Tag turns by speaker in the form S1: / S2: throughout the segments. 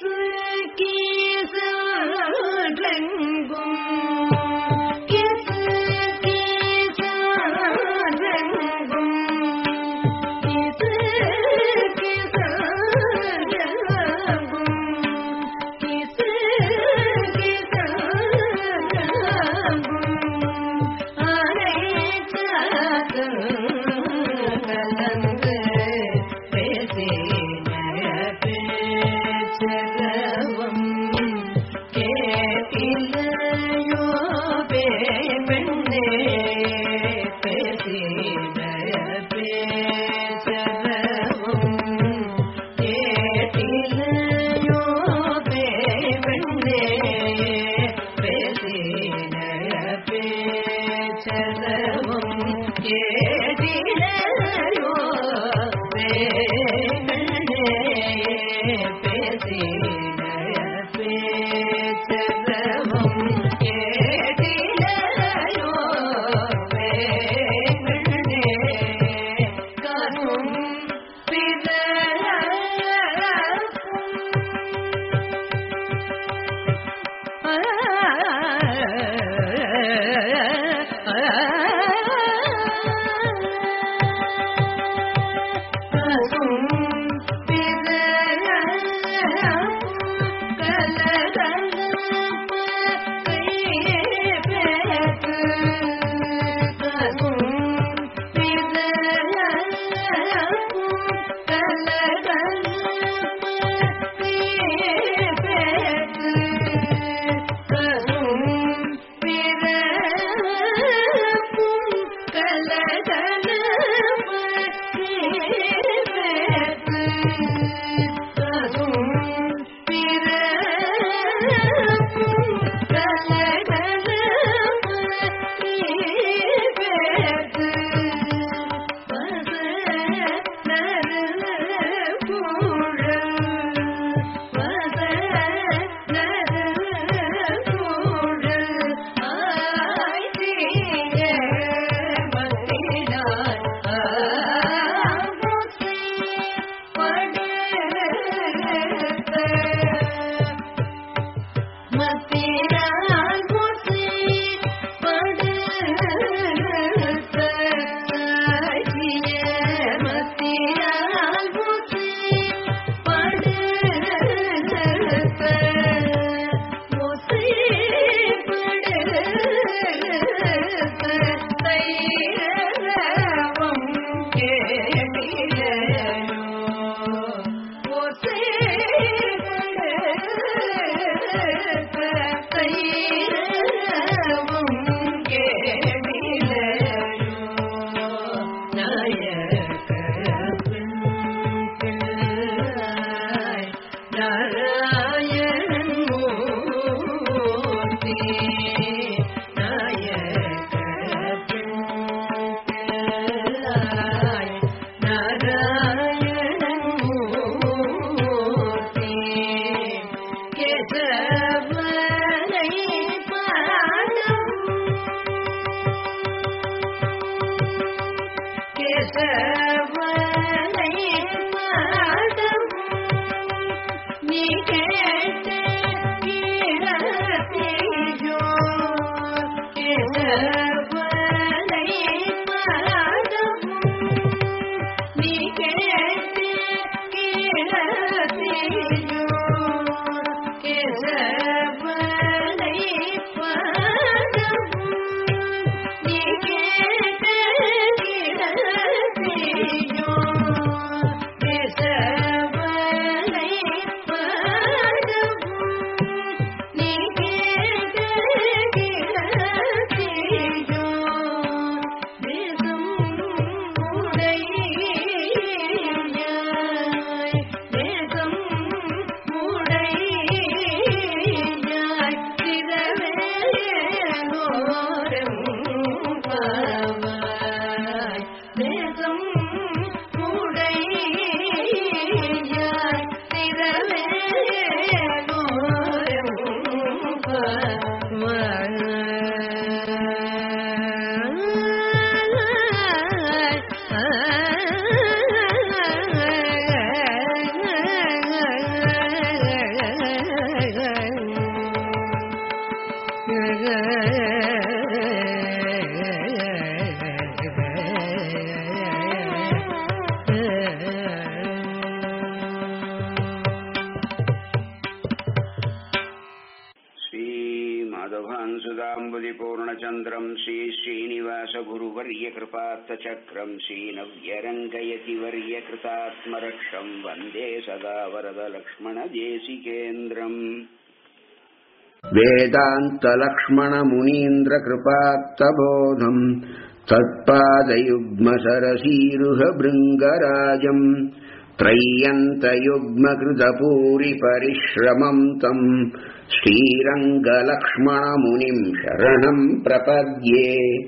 S1: Thank you. श्रीमाधवान्वयसुधाम्बुदिपूर्णचन्द्रम् श्रीश्रीनिवासगुरुवर्यकृपार्थचक्रम् श्रीनव्यरङ्गयतिवर्यकृतात्मरक्षम् वन्दे सदा वरदलक्ष्मणदेशिकेन्द्रम् वेदान्तलक्ष्मणमुनीन्द्रकृपात्तबोधम् तत्पादयुग्मसरसीरुहभृङ्गराजम् त्रय्यन्तयुग्मकृतपूरिपरिश्रमम् तम् श्रीरङ्गलक्ष्मणमुनिम् शरणम् प्रपद्ये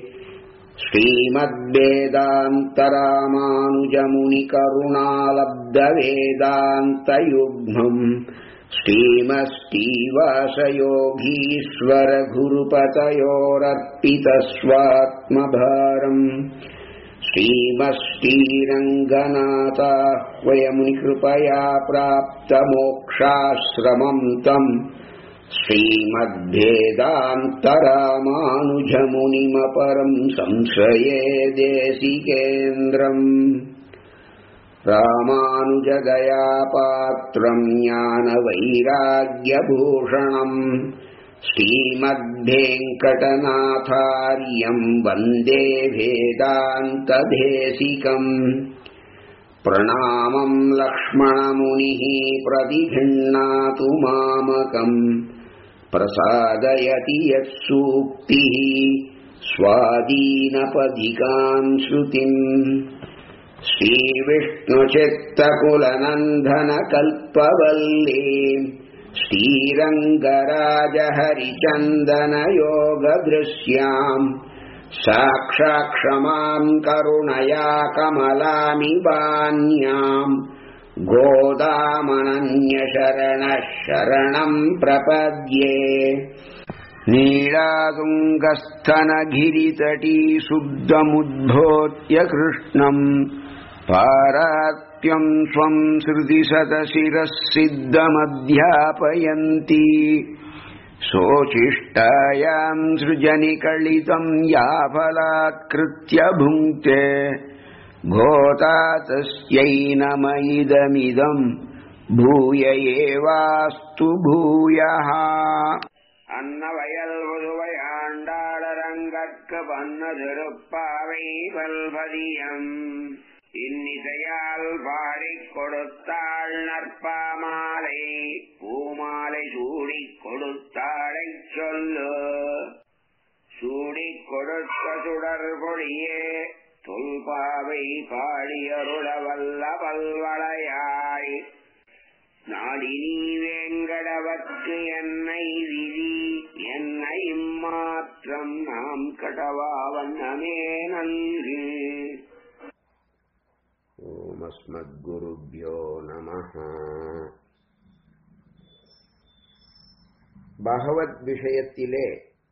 S1: श्रीमद्वेदान्तरामानुजमुनिकरुणालब्धवेदान्तयुग्मम् श्रीमस्तीवासयोगीश्वरगुरुपतयोरर्पितस्वात्मभारम् श्रीमश्रीरङ्गनाथाह्वयमुनिकृपया प्राप्तमोक्षाश्रमम् तम् श्रीमद्भेदान्तरामानुजमुनिमपरम् संश्रये देशिकेन्द्रम् रामानुजदयापात्रम् ज्ञानवैराग्यभूषणम् श्रीमद्भेङ्कटनाथार्यम् वन्दे भेदान्तदेशिकम् प्रणामम् लक्ष्मणमुनिः प्रतिगृह्णातु मामकम् प्रसादयति यत्सूक्तिः स्वादीनपदिकाम् श्रुतिम् श्रीविष्णुचित्तकुलनन्दनकल्पवल्ली श्रीरङ्गराजहरिचन्दनयोगदृश्याम् साक्षाक्षमाम् करुणया कमलामिवान्याम् गोदामनन्यशरणः शरणम् प्रपद्ये नीलातुङ्गस्थनगिरितटी शुद्धमुद्भोत्य कृष्णम् पारात्यम् स्वम् श्रुतिशतशिरः सिद्धमध्यापयन्ती सोचिष्टायाम् सृजनिकलितम् याफलात्कृत्य भुङ्क्ते घोता तस्यै नम इदमिदम् भूय एवास्तु भूयः அன்னவயல் புதுவையாண்டாளரங்கற்கு பன்னு திருப்பாவை பல்பதியம் இன்னிசையால் பாடிக் கொடுத்தாள் நற்பாமாலை பூமாலை சூடிக் கொடுத்தாளை சொல்லு சூடிக் கொடுத்த சுடர் பொழியே தொல்பாவை பாடியருள வல்ல பல்வளையாய் நாடினி வேங்கடவற்கு என்னை விதி என்னை மாற்றம் நாம் கடவா வண்ணமே நன்று ஓமஸ்மத்குருभ्यो நமः பகவத் விஷயத்திலே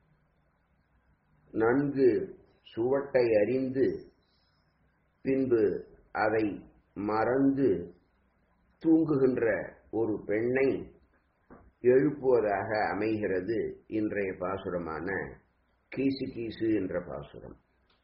S1: நன்கு சுவட்டை அறிந்து பின்பு அதை மறந்து தூங்குகின்ற ஒரு பெண்ணை எழுப்புவதாக அமைகிறது இன்றைய பாசுரமான கீசு கீசு என்ற பாசுரம்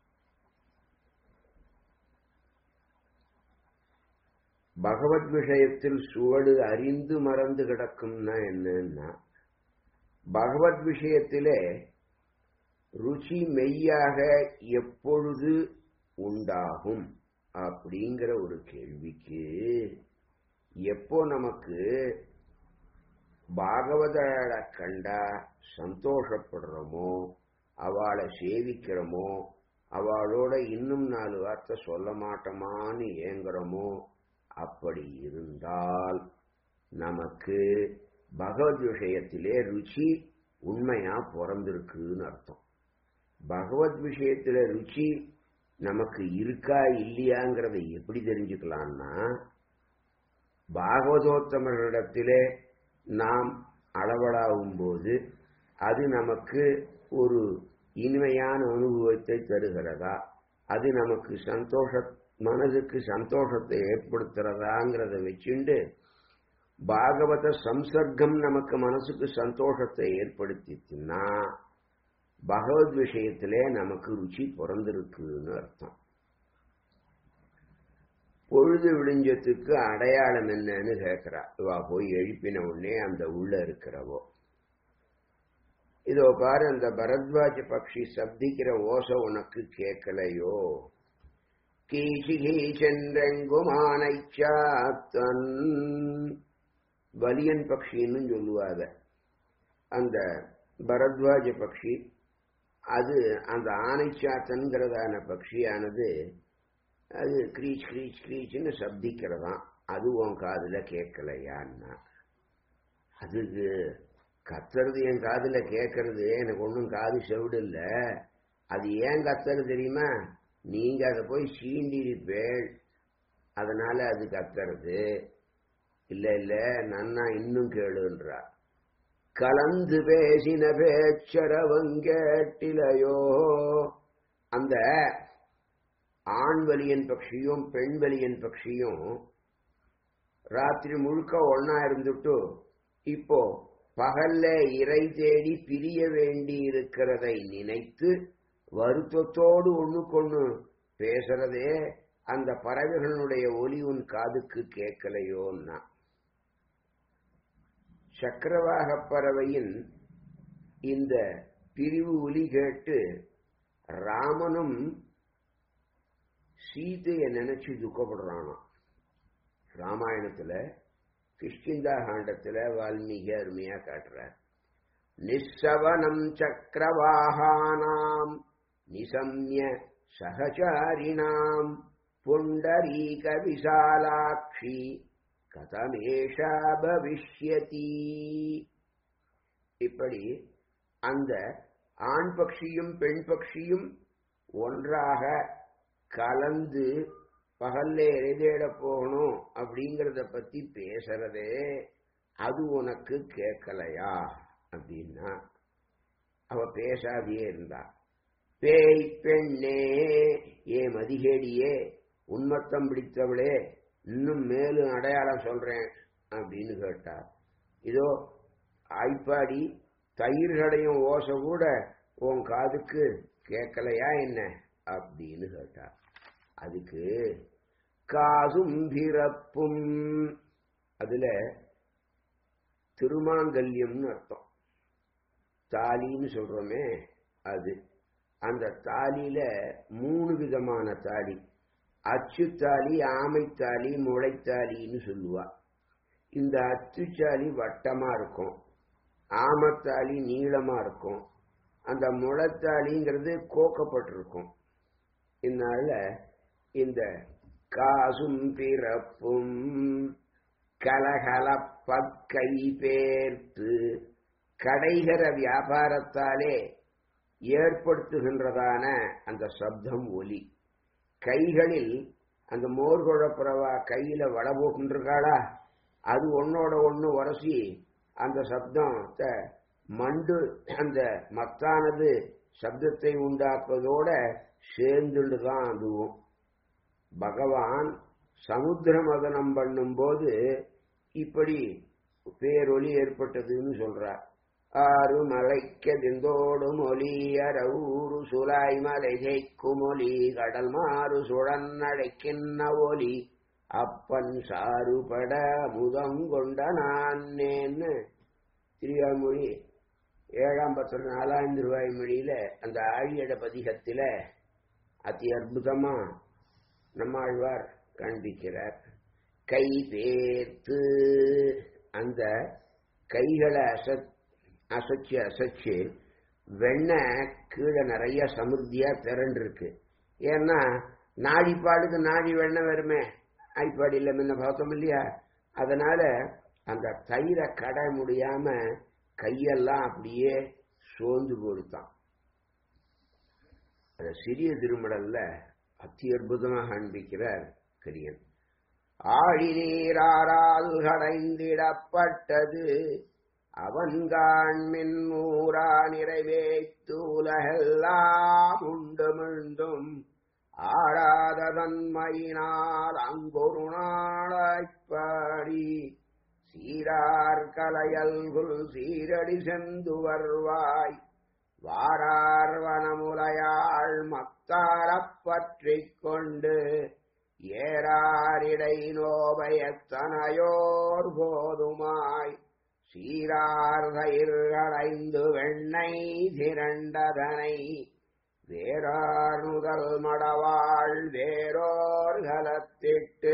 S1: பகவத் விஷயத்தில் சுவடு அறிந்து மறந்து கிடக்கும்னா என்னன்னா பகவத் விஷயத்திலே ருச்சி மெய்யாக எப்பொழுது உண்டாகும் அப்படிங்கிற ஒரு கேள்விக்கு எப்போ நமக்கு பாகவதரை கண்டா சந்தோஷப்படுறோமோ அவளை சேவிக்கிறோமோ அவளோட இன்னும் நாலு வார்த்தை சொல்ல மாட்டோமான்னு ஏங்குறோமோ அப்படி இருந்தால் நமக்கு பகவத் விஷயத்திலே ருச்சி உண்மையா பிறந்திருக்குன்னு அர்த்தம் பகவத் விஷயத்தில ருச்சி நமக்கு இருக்கா இல்லையாங்கிறத எப்படி தெரிஞ்சுக்கலாம்னா பாகவதோத்தமர்களிடத்திலே நாம் அளவலாகும் போது அது நமக்கு ஒரு இனிமையான அனுபவத்தை தருகிறதா அது நமக்கு சந்தோஷ மனதுக்கு சந்தோஷத்தை ஏற்படுத்துறதாங்கிறத வச்சுண்டு பாகவத சம்சர்க்கம் நமக்கு மனசுக்கு சந்தோஷத்தை ஏற்படுத்திச்சுன்னா பகவத் விஷயத்திலே நமக்கு ருச்சி பிறந்திருக்குன்னு அர்த்தம் பொழுது விடிஞ்சத்துக்கு அடையாளம் என்னன்னு கேட்கிறா இவா போய் எழுப்பின உடனே அந்த உள்ள இருக்கிறவோ இதோ பாரு அந்த பரத்வாஜ பக்ஷி சப்திக்கிற ஓசை உனக்கு கேட்கலையோ கீசிகி சென்றெங்குமானை சாத்தன் வலியன் பக்ஷின்னு சொல்லுவாங்க அந்த பரத்வாஜ பக்ஷி அது அந்த ஆனைச்சாத்தன்கிறதான பக்ஷியானது அது கிரீச் கிரீச் கிரீச்னு சப்திக்கிறதாம் அது உன் காதுல கேட்கலையான்னா அதுக்கு கத்துறது என் காதுல கேட்கறது எனக்கு ஒன்றும் காது செவிடு இல்லை அது ஏன் கத்துறது தெரியுமா நீங்க அதை போய் சீண்டிருப்பேள் அதனால அது கத்துறது இல்ல இல்ல நன்னா இன்னும் கேளுன்றா கலந்து பேசின பேச்சரவங்கேட்டிலையோ அந்த ஆண் வலியன் பட்சியும் பெண் வலியன் பட்சியும் ராத்திரி முழுக்க ஒன்னா இருந்துட்டு இப்போ பகல்ல இறை தேடி பிரிய வேண்டி இருக்கிறதை நினைத்து வருத்தத்தோடு ஒண்ணுக்கொண்ணு பேசுறதே அந்த பறவைகளுடைய ஒலி உன் காதுக்கு கேட்கலையோன்னா சக்கரவாக பறவையின் இந்த பிரிவு ஒலி கேட்டு ராமனும் சீதையை நினைச்சு துக்கப்படுறானா ராமாயணத்துல கிஷ்கிந்தா காண்டத்துல வால்மீகி அருமையா காட்டுறார் நிஸ்ஸவனம் சக்கரவாகானாம் நிசம்ய சகச்சாரிணாம் புண்டரீக விசாலாட்சி கதமேஷா பவிஷ்யதி இப்படி அந்த ஆண் பக்ஷியும் பெண் பக்ஷியும் ஒன்றாக கலந்து பகல்ல எரிதேட போகணும் அப்படிங்கிறத பத்தி பேசுறதே அது உனக்கு கேட்கலையா அப்படின்னா அவ பேசாதியே இருந்தா பேய் பெண்ணே ஏ மதிகேடியே உன்மத்தம் பிடித்தவளே இன்னும் மேலும் அடையாளம் சொல்றேன் அப்படின்னு கேட்டார் இதோ ஆய்ப்பாடி தயிர்களையும் ஓசை கூட உன் காதுக்கு கேட்கலையா என்ன அப்படின்னு கேட்டார் அதுக்கு காசும் பிறப்பும் அதுல திருமாங்கல்யம்னு அர்த்தம் தாலின்னு சொல்றோமே அது அந்த தாலியில மூணு விதமான தாலி அச்சுத்தாலி ஆமைத்தாலி முளைத்தாலின்னு சொல்லுவா இந்த அச்சுச்சாலி வட்டமா இருக்கும் ஆமத்தாலி நீளமா இருக்கும் அந்த முளைத்தாலிங்கிறது கோக்கப்பட்டிருக்கும் இதனால இந்த காசும் பிறப்பும் கலகலப்ப கை பேர்த்து கடைகிற வியாபாரத்தாலே ஏற்படுத்துகின்றதான அந்த சப்தம் ஒலி கைகளில் அந்த மோர் குழப்புறவா கையில வட போகின்றிருக்காளா அது ஒன்னோட ஒண்ணு உரசி அந்த சப்தத்தை மண்டு அந்த மத்தானது சப்தத்தை உண்டாக்குவதோட சேர்ந்துட்டு தான் அதுவும் பகவான் சமுத்திர மதனம் பண்ணும்போது இப்படி பேரொலி ஏற்பட்டதுன்னு சொல்றார் ஆறு மலைக்கதிந்தோடும் ஒலி அரூரு சுலாய் மலை ஜெய்க்கும் ஒலி கடல் மாறு சுழன்னடைக்கின்ன ஒலி அப்பன் சாறுபட முதம் கொண்ட நான்னேன்னு திருவாமொழி ஏழாம் பத்து நாலாம் திருவாய் மொழியில அந்த ஆழியட பதிகத்தில அதி அற்புதமா நம்மாழ்வார் காண்பிக்கிறார் கை பேர்த்து அந்த கைகளை அச அசைச்சு அசைச்சு வெண்ணெய் கீழே நிறைய சமிருத்தியா திரண்டிருக்கு ஏன்னா நாடிப்பாடுக்கு நாடி வெண்ணெய் வருமே ஐப்பாடு இல்லை முன்ன பார்த்தோம் இல்லையா அதனால அந்த தயிரை கடை முடியாம கையெல்லாம் அப்படியே சோர்ந்து கொடுத்தான் அந்த சிறிய திருமடல்ல அத்தி அற்புதமாக காண்பிக்கிறார் கரியன் ஆழி நீராரால் கடைந்திடப்பட்டது அவன்காண்மின் மூரா நிறைவேத்து உலகெல்லாம் உண்டு மீண்டும் ஆடாத தன்மையினால் அங்கொரு நாளாய்ப்பாடி சீரார் கலையல்குள் சீரடி செந்து வருவாய் வாரார் வனமுலையாள் மத்தாரப் பற்றிக் கொண்டு ஏறாரிடை நோபயத்தனையோர் போதுமாய் சீரார்கைந்து வெண்ணெய் திரண்டதனை வேறார் முதல் மடவாள் வேறோர் கலத்திட்டு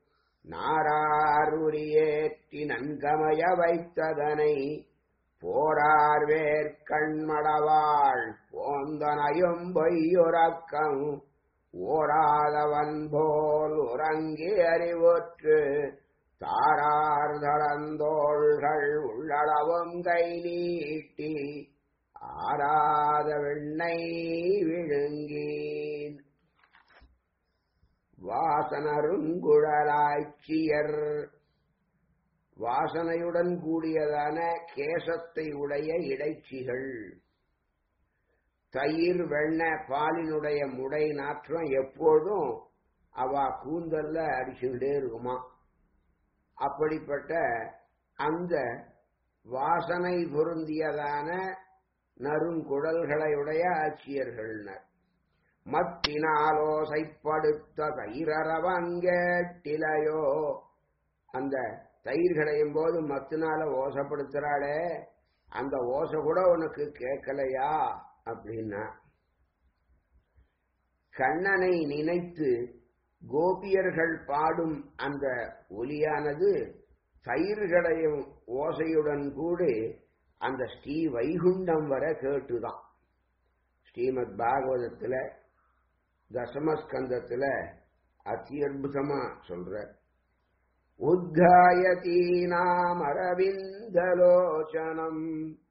S1: நாராருரியேற்றி நன்கமய வைத்ததனை போரார் வேர்க்கண்மடவாள் போந்தனையும் பொய்யுறக்கம் ஓராதவன் போல் உறங்கி அறிவுற்று தாரார் தளந்தோள்கள் உள்ளளவும் கை நீட்டி ஆராத வெண்ணெய் விழுங்கீன் வாசனருங்குழலாய்ச்சியர் வாசனையுடன் கூடியதான கேசத்தை உடைய இடைச்சிகள் தயிர் வெண்ணெய் பாலினுடைய முடை நாற்றம் எப்போதும் அவ கூந்தல்ல அடிச்சுக்கிட்டே இருக்குமா அப்படிப்பட்ட அந்த வாசனை பொருந்தியதான நறுங்குழல்களையுடைய ஆட்சியர்கள்னர் மத்தினாலோசைப்படுத்த தயிரவங்கேட்டிலையோ அந்த தயிர் கடையும் போது மத்தினால ஓசப்படுத்துறாளே அந்த ஓசை கூட உனக்கு கேட்கலையா அப்படின்னா கண்ணனை நினைத்து கோபியர்கள் பாடும் அந்த ஒலியானது தயிர்களையும் ஓசையுடன் கூடி அந்த ஸ்ரீ வைகுண்டம் வர கேட்டுதான் ஸ்ரீமத் பாகவதத்துல தசமஸ்கந்தத்துல அதி அற்புதமா சொல்ற உத்தாயதீனாமரவிந்தலோச்சனம்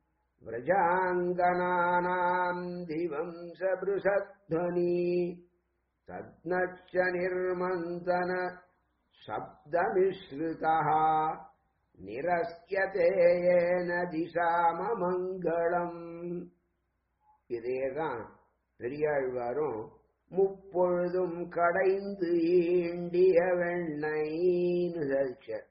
S1: व्रजाङ्गनानाम् दिवंसबृषध्वनि तद्नश्च निर्मन्तन शब्दमिश्रितः निरस्यते येन திசாமமங்களம் இதேதான் பெரியாழ்வாரும் முப்பொழுதும் கடைந்து ஈண்டிய வெண்ணைன்னு சாதிச்சார்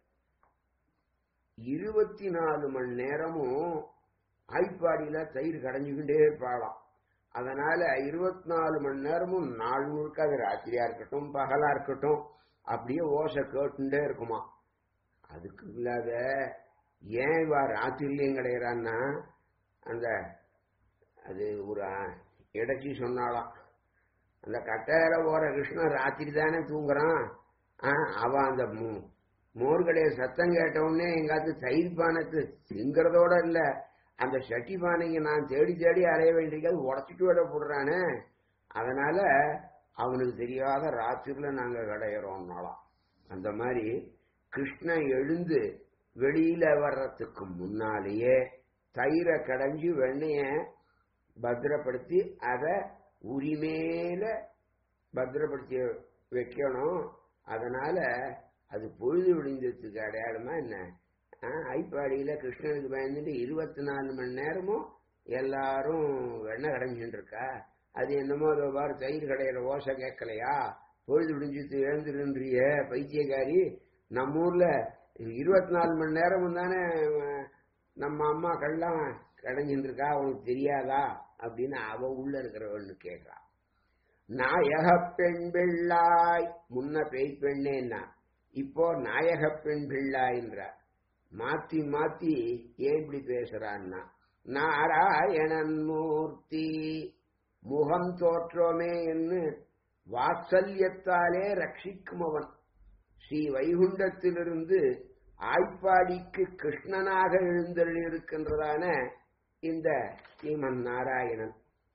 S1: இருபத்தி நாலு மணி நேரமும் ஆய்ப்பாடியில தயிர் கடைஞ்சுக்கிட்டே இருப்பாளாம் அதனால இருபத்தி நாலு மணி நேரமும் நாள் முழுக்க அது ராத்திரியா இருக்கட்டும் பகலா இருக்கட்டும் அப்படியே ஓசை கேட்டுட்டே இருக்குமா அதுக்கு இல்லாத ஏன் இவா ராத்திரிலையும் கிடையிறான்னா அந்த அது ஒரு இடைச்சி சொன்னாலாம் அந்த கட்டையில போற கிருஷ்ணன் ராத்திரி தானே தூங்குறான் அவன் அந்த மோர்கடைய சத்தம் கேட்ட உடனே எங்காத்து தயிர் பானத்து திங்கிறதோட இல்ல அந்த சட்டி பானைங்க நான் தேடி தேடி அலைய வேண்டியது உடச்சிட்டு விட போடுறானே அதனால அவனுக்கு தெரியாத ராத்திரில நாங்க கடையிறோம்னாலாம் அந்த மாதிரி கிருஷ்ணன் எழுந்து வெளியில வர்றதுக்கு முன்னாலேயே தயிரை கடைஞ்சு வெண்ணைய பத்திரப்படுத்தி அதை உரிமேல பத்திரப்படுத்தி வைக்கணும் அதனால அது பொழுது விடிந்ததுக்கு அடையாளமா என்ன ஐப்பாடியில கிருஷ்ணனுக்கு பயந்துட்டு இருபத்தி நாலு மணி நேரமும் எல்லாரும் வெண்ணெய் கடைஞ்சுட்டு இருக்கா அது என்னமோ அதோ பாரு தயிர் கடையில ஓசை கேட்கலையா பொழுது விடிஞ்சிட்டு எழுந்துருன்றிய பைத்தியக்காரி நம்ம ஊர்ல இருபத்தி நாலு மணி நேரமும் தானே நம்ம அம்மாக்கள்லாம் கடைஞ்சுட்டு இருக்கா உனக்கு தெரியாதா அப்படின்னு அவ உள்ள இருக்கிறவன்னு கேட்கறா நாயக பெண் பிள்ளாய் முன்ன பேய் பெண்ணேன்னா இப்போ நாயக பெண் பிள்ளாயின்றா மாத்தி மாத்தி ஏன் இப்படி பேசுறான்னா நாராயணன் மூர்த்தி முகம் தோற்றோமே என்று வாத்சல்யத்தாலே ரட்சிக்கும் அவன் ஸ்ரீ வைகுண்டத்திலிருந்து ஆய்ப்பாடிக்கு கிருஷ்ணனாக எழுந்தருளிருக்கின்றதான இந்த ஸ்ரீமன் நாராயணன்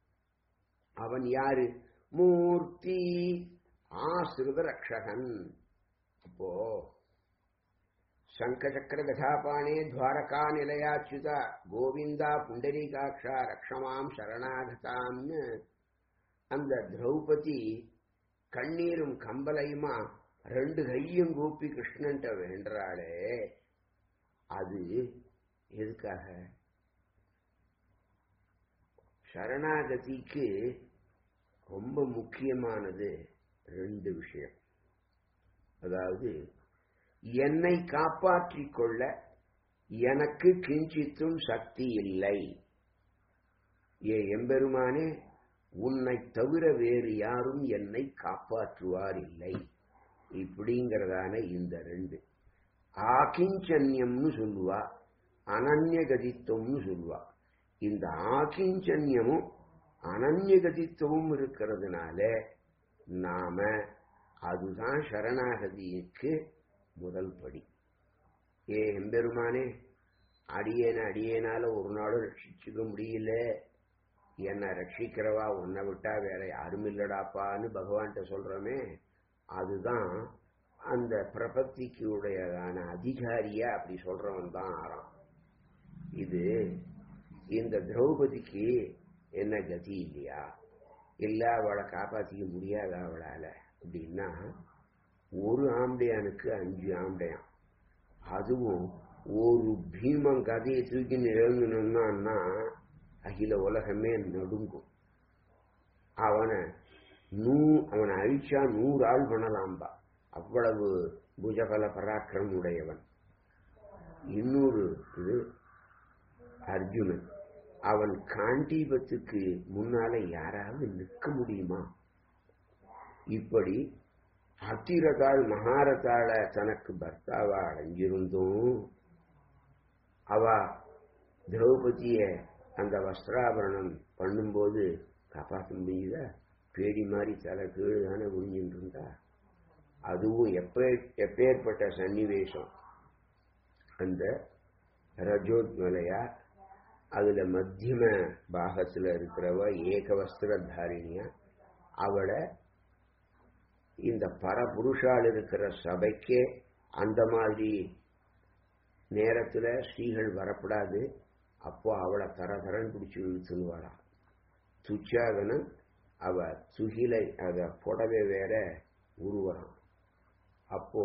S1: அவன் யாரு மூர்த்தி ஆசிரித ரக்ஷகன் அப்போ சங்கசக்கர கதாபானே துவாரகா நிலையாச்சுதா கோவிந்தா புண்டரீகாட்சா ரக்ஷமாம் சரணாகதாம்னு அந்த திரௌபதி கண்ணீரும் கம்பலையுமா ரெண்டு கையும் கூப்பி கிருஷ்ணன்ட்ட வேண்டுறாளே அது எதுக்காக சரணாகதிக்கு ரொம்ப முக்கியமானது ரெண்டு விஷயம் அதாவது என்னை காப்பாற்றிக் கொள்ள எனக்கு கிஞ்சித்தும் சக்தி இல்லை ஏ எம்பெருமானே உன்னை தவிர வேறு யாரும் என்னை காப்பாற்றுவார் இல்லை இப்படிங்கிறதான இந்த ரெண்டு ஆகிஞ்சன்யம்னு சொல்லுவா அனன்யகதித்துவம்னு சொல்லுவா இந்த ஆகிஞ்சன்யமும் அனன்யகதித்துவமும் இருக்கிறதுனால நாம அதுதான் சரணாகதிக்கு முதல் படி ஏ எம்பெருமானே அடியேன அடியேனால ஒரு நாளும் ரட்சிச்சுக்க முடியல என்னை ரட்சிக்கிறவா உன்னை விட்டா வேற யாரும் இல்லடாப்பான்னு பகவான்கிட்ட சொல்றோமே அதுதான் அந்த பிரபத்திக்கு உடையதான அதிகாரியா அப்படி சொல்றவன் தான் ஆறான் இது இந்த திரௌபதிக்கு என்ன கதி இல்லையா இல்ல அவளை காப்பாத்திக்க முடியாத அவளால அப்படின்னா ஒரு ஆம்படையானுக்கு அஞ்சு ஆம்படையான் அதுவும் ஒரு பீமன் கதையை தூக்கி எழுந்தணும்னா அகில உலகமே நடுங்கும் அவனை நூ அவனை அழிச்சா நூறு ஆள் பண்ணலாம்பா அவ்வளவு புஜபல பராக்கிரம் உடையவன் இன்னொரு இது அர்ஜுனன் அவன் காண்டீபத்துக்கு முன்னால யாராவது நிற்க முடியுமா இப்படி அத்திரதாள் மகாரதாள தனக்கு பர்த்தாவா அடைஞ்சிருந்தும் அவ திரௌபதிய அந்த வஸ்திராபரணம் பண்ணும்போது காப்பாற்ற முடியுதா பேடி மாதிரி தலை கீழே தானே குனிஞ்சிட்டு இருந்தா அதுவும் எப்ப எப்பேற்பட்ட சன்னிவேசம் அந்த ரஜோத்மலையா அதுல மத்தியம பாகத்துல இருக்கிறவ ஏக வஸ்திரதாரிணியா அவளை இந்த பரபுருஷால் இருக்கிற சபைக்கே அந்த மாதிரி நேரத்துல ஸ்ரீகள் வரப்படாது அப்போ அவளை தர தரன் பிடிச்சு இழுத்துன்னு வரா துச்சாகனன் அவ துகிலை அத புடவை வேற உருவறான் அப்போ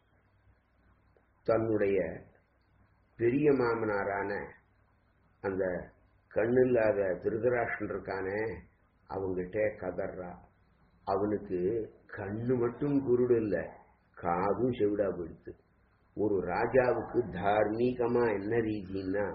S1: தன்னுடைய பெரிய மாமனாரான அந்த கண்ணில்லாத திருதராஷ்டன் இருக்கானே அவங்கிட்ட கதறா அவனுக்கு கண்ணு மட்டும் குருடு இல்ல காதும் செவிடா போயிடுத்து ஒரு ராஜாவுக்கு தார்மீகமா என்ன ரீதின்னா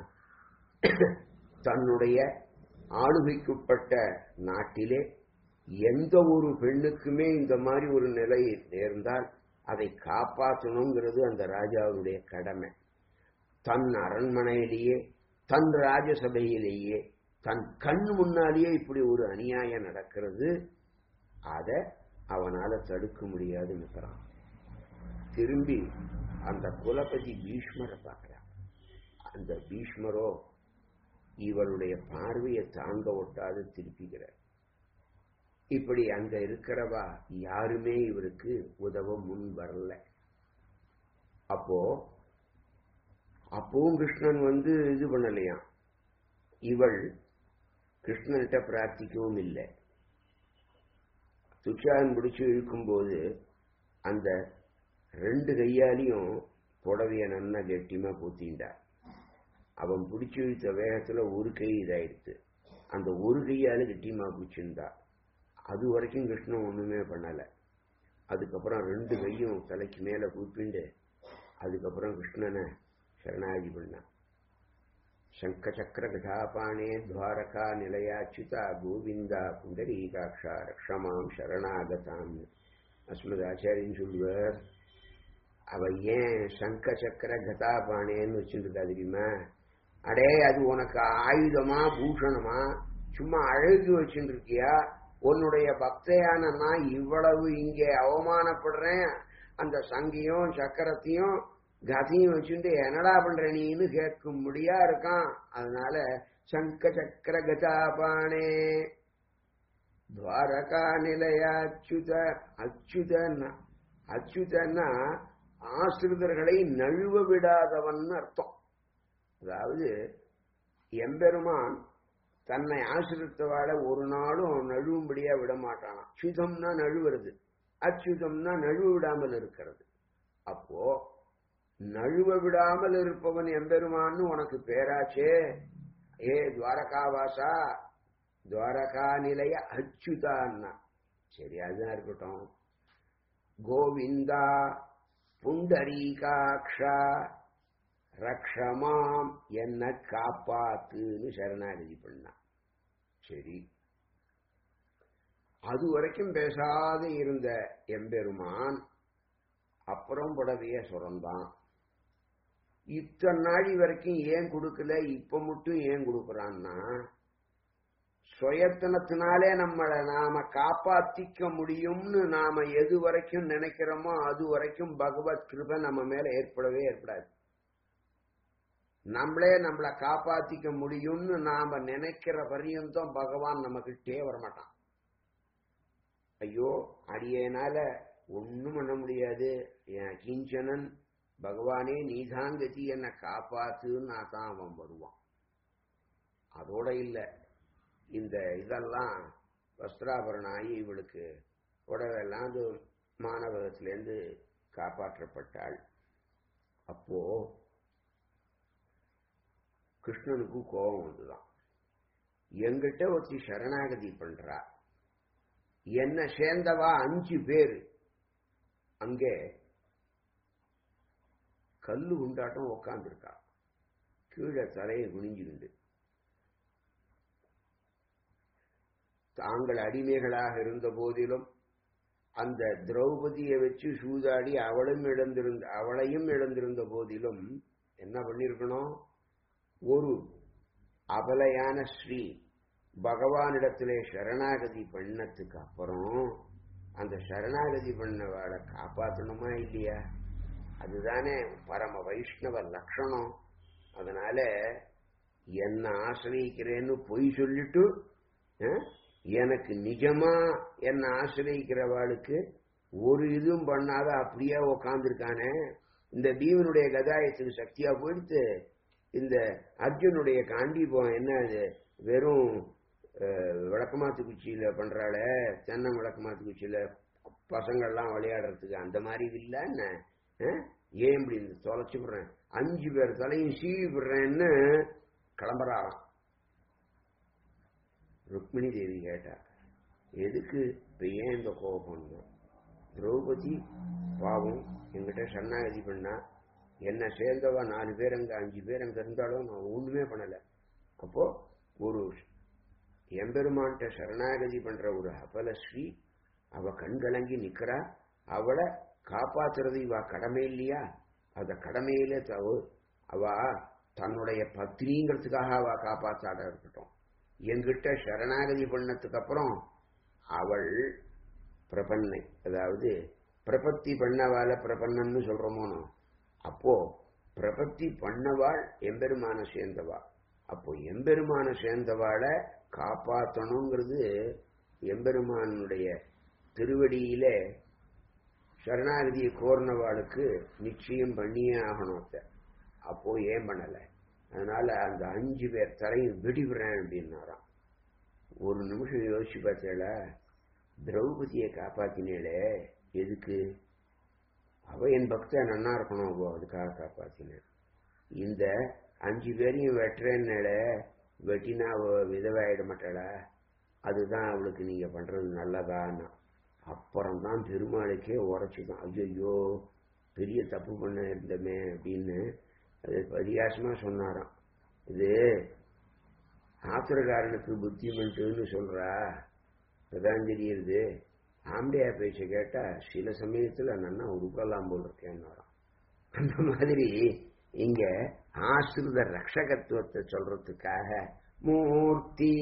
S1: தன்னுடைய ஆளுகைக்குட்பட்ட நாட்டிலே எந்த ஒரு பெண்ணுக்குமே இந்த மாதிரி ஒரு நிலை நேர்ந்தால் அதை காப்பாற்றணுங்கிறது அந்த ராஜாவுடைய கடமை தன் அரண்மனையிலேயே தன் ராஜசபையிலேயே தன் கண் முன்னாலேயே இப்படி ஒரு அநியாயம் நடக்கிறது அதை அவனால தடுக்க முடியாது நிற்கிறான் திரும்பி அந்த குலபதி பீஷ்மரை பார்க்கிறான் அந்த பீஷ்மரோ இவருடைய பார்வையை தாங்க ஒட்டாது திருப்பிக்கிறார் இப்படி அங்க இருக்கிறவா யாருமே இவருக்கு உதவ முன் வரல அப்போ அப்பவும் கிருஷ்ணன் வந்து இது பண்ணலையாம் இவள் கிருஷ்ணன்கிட்ட பிரார்த்திக்கவும் இல்லை துச்சாதன் பிடிச்சு இழுக்கும்போது அந்த ரெண்டு கையாலையும் புடவைய நன்னா கெட்டியமா பூத்திண்டா அவன் பிடிச்சு இழுத்த வேகத்துல ஒரு கை இதாயிடுத்து அந்த ஒரு கையால கெட்டியமா பிடிச்சிருந்தா அது வரைக்கும் கிருஷ்ணன் ஒண்ணுமே பண்ணல அதுக்கப்புறம் ரெண்டு கையும் தலைக்கு மேல கூப்பிண்டு அதுக்கப்புறம் கிருஷ்ணனை சரணாகி பண்ணான் சங்க சக்கர கதாபானே துவாரகா நிலையாச்சுதா கோவிந்தா புண்டரீகாட்சா ரக்ஷமாம் சரணாகதாம் அஸ்மத் ஆச்சாரியன் சொல்லுவார் அவ ஏன் சங்க சக்கர கதாபானேன்னு வச்சுருக்கா தெரியுமா அடே அது உனக்கு ஆயுதமா பூஷணமா சும்மா அழகு வச்சுட்டு இருக்கியா உன்னுடைய பக்தையான நான் இவ்வளவு இங்கே அவமானப்படுறேன் அந்த சங்கியும் சக்கரத்தையும் கதையும் வச்சுட்டு என்னடா பண்ற நீன்னு கேட்கும்படியா இருக்கான் அதனால சங்க சக்கர கதாபானே துவாரகா நிலைய அச்சுத அச்சுதன்னா அச்சுதன்னா ஆசிரிதர்களை நழுவ விடாதவன் அர்த்தம் அதாவது எம்பெருமான் தன்னை ஆசிரித்தவாட ஒரு நாளும் நழுவும்படியா விட மாட்டானாம் சுதம்னா நழுவுறது அச்சுதம்னா நழுவ விடாமல் இருக்கிறது அப்போ நழுவ விடாமல் இருப்பவன் எம்பெருமான்னு உனக்கு பேராச்சே ஏ துவாரகாவாசா துவாரகா நிலைய அச்சுதான்னா சரி அதுதான் இருக்கட்டும் கோவிந்தா புண்டரீகாட்சா ரக்ஷமாம் என்ன காப்பாத்துன்னு சரணாகதி பண்ணான் சரி அது வரைக்கும் பேசாத இருந்த எம்பெருமான் அப்புறம் புடவைய சுரந்தான் இத்தனை நாளி வரைக்கும் ஏன் கொடுக்கல இப்ப மட்டும் ஏன் கொடுக்கறான்னா சுயத்தனத்தினாலே நம்மளை நாம காப்பாத்திக்க முடியும்னு நாம எது வரைக்கும் நினைக்கிறோமோ அது வரைக்கும் பகவத் கிருபை நம்ம மேல ஏற்படவே ஏற்படாது நம்மளே நம்மளை காப்பாத்திக்க முடியும்னு நாம நினைக்கிற பரியந்தம் பகவான் நம்ம கிட்டே வரமாட்டான் ஐயோ அடியனால ஒண்ணும் பண்ண முடியாது என் கிஞ்சனன் பகவானே நீதாங்கதி என்னை காப்பாத்துன்னா தான் அவன் வருவான் அதோட இல்ல இந்த இதெல்லாம் வஸ்திராபரணம் ஆகி இவளுக்கு புடவெல்லாம் அது மாணவகத்திலேருந்து காப்பாற்றப்பட்டாள் அப்போ கிருஷ்ணனுக்கு கோபம் வந்துதான் எங்கிட்ட ஒருத்தி சரணாகதி பண்றா என்ன சேர்ந்தவா அஞ்சு பேர் அங்கே கல்லு உண்டாட்டம் உக்காந்துருக்கா கீழே தலையை குனிஞ்சுக்கிண்டு தாங்கள் அடிமைகளாக இருந்த போதிலும் அந்த திரௌபதியை வச்சு சூதாடி அவளும் இழந்திருந்த அவளையும் இழந்திருந்த போதிலும் என்ன பண்ணிருக்கணும் ஒரு அபலையான ஸ்ரீ பகவானிடத்திலே சரணாகதி பண்ணதுக்கு அப்புறம் அந்த சரணாகதி பண்ணவாளை காப்பாற்றணுமா இல்லையா அதுதானே பரம வைஷ்ணவ லட்சணம் அதனால என்ன ஆசிரியிக்கிறேன்னு பொய் சொல்லிட்டு அஹ், எனக்கு நிஜமா என்ன ஆசிரியிக்கிறவாளுக்கு ஒரு இதுவும் பண்ணாத அப்படியே உக்காந்துருக்கானே இந்த பீமனுடைய கதாயத்துக்கு சக்தியா போயிடுத்து இந்த அர்ஜுனுடைய காண்டீபம் என்ன அது வெறும் அஹ், விளக்கமாத்து குச்சியில பண்றாள தென்னை விளக்கமாத்து குச்சியில பசங்கள்லாம் விளையாடுறதுக்கு அந்த மாதிரி இல்ல என்ன அஹ்? ஏன் இப்படி இந்த தொலைச்சு விடுறேன் அஞ்சு பேர் தலையும் சீவி விடுறேன்னு கிளம்புறாராம் ருக்மிணி தேவி கேட்டா எதுக்கு இப்ப ஏன் இந்த கோபம் திரௌபதி பாவம் என்கிட்ட சரணாகதி பண்ணா என்ன சேர்ந்தவா நாலு பேர் அங்க அஞ்சு பேர் அங்க இருந்தாலும் நான் ஒண்ணுமே பண்ணல அப்போ ஒரு எம்பெருமான்கிட்ட சரணாகதி பண்ற ஒரு அபலஸ்ரீ அவ கண் கலங்கி நிக்கிறா அவளை காப்பாத்துறது இவ கடமை இல்லையா அத கடமையிலே தவறு அவ தன்னுடைய பத்னிங்கிறதுக்காக அவ காப்பாத்தாட இருக்கட்டும் என்கிட்ட சரணாகதி பண்ணதுக்கு அப்புறம் அவள் பிரபன்னை அதாவது பிரபத்தி பண்ணவால பிரபன்னன்னு சொல்றோமோனோ அப்போ பிரபத்தி பண்ணவாள் எம்பெருமான சேர்ந்தவா அப்போ எம்பெருமான சேர்ந்தவாளை காப்பாற்றணுங்கிறது எம்பெருமானுடைய திருவடியிலே சரணாகதியை கோர்னவாளுக்கு நிச்சயம் பண்ணியே ஆகணும் அத்தை. அப்போ ஏன் பண்ணல அதனால அந்த அஞ்சு பேர் தலையும் விடுவிடுறேன் அப்படின்னாராம் ஒரு நிமிஷம் யோசிச்சு பார்த்தேல திரௌபதியை காப்பாத்தினேளே எதுக்கு அவ என் பக்த நன்னா இருக்கணும் அவ அதுக்காக காப்பாத்தினேன் இந்த அஞ்சு பேரையும் வெட்டுறேன்னால வெட்டினா அவ விதவாயிட மாட்டாளா அதுதான் அவளுக்கு நீங்க பண்றது நல்லதான்னா அப்புறம்தான் பெருமாளுக்கே உரைச்சுதான் ஐயோ பெரிய தப்பு பண்ண இருந்தமே அப்படின்னு அது பரியாசமா சொன்னாராம் இது ஆத்திரக்காரனுக்கு புத்திமன்ட்டுன்னு சொல்றா இப்பதான் தெரியுது ஆம்படியா பேச்ச கேட்டா சில சமயத்துல நன்னா உருக்கலாம் போல் இருக்கேன்னு அந்த மாதிரி இங்க ஆசிரித ரக்ஷகத்துவத்தை சொல்றதுக்காக மூர்த்தி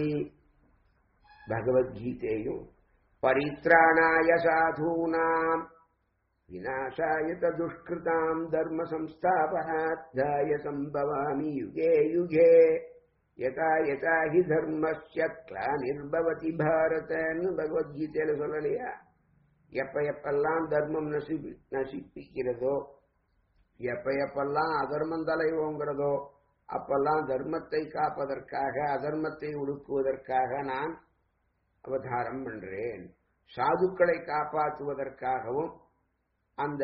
S1: பகவத்கீதையும் பரித்ராணாய சாதூனாம் விநாசாய துஷ்கிருதாம் தர்ம சம்ஸ்தாபனாத்தாய சம்பவாமி யுகே யுகே யதா யதா ஹி தர்மஸ்ய கிளானிர்பவதி பாரதன்னு பகவத்கீதையில சொல்லலையா எப்ப எப்பெல்லாம் தர்மம் நசிப்பி நசிப்பிக்கிறதோ எப்ப எப்பெல்லாம் அதர்மம் தலைவோங்கிறதோ அப்பெல்லாம் தர்மத்தை காப்பதற்காக அதர்மத்தை ஒடுக்குவதற்காக நான் அவதாரம் பண்றேன் சாதுக்களை காப்பாற்றுவதற்காகவும் அந்த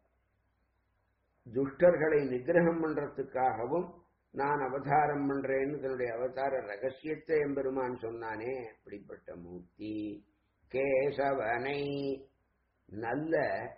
S1: துஷ்டர்களை நிகிரகம் பண்றதுக்காகவும் நான் அவதாரம் பண்றேன்னு தன்னுடைய அவதார ரகசியத்தை எம்பெருமான் சொன்னானே அப்படிப்பட்ட மூர்த்தி கேசவனை நல்ல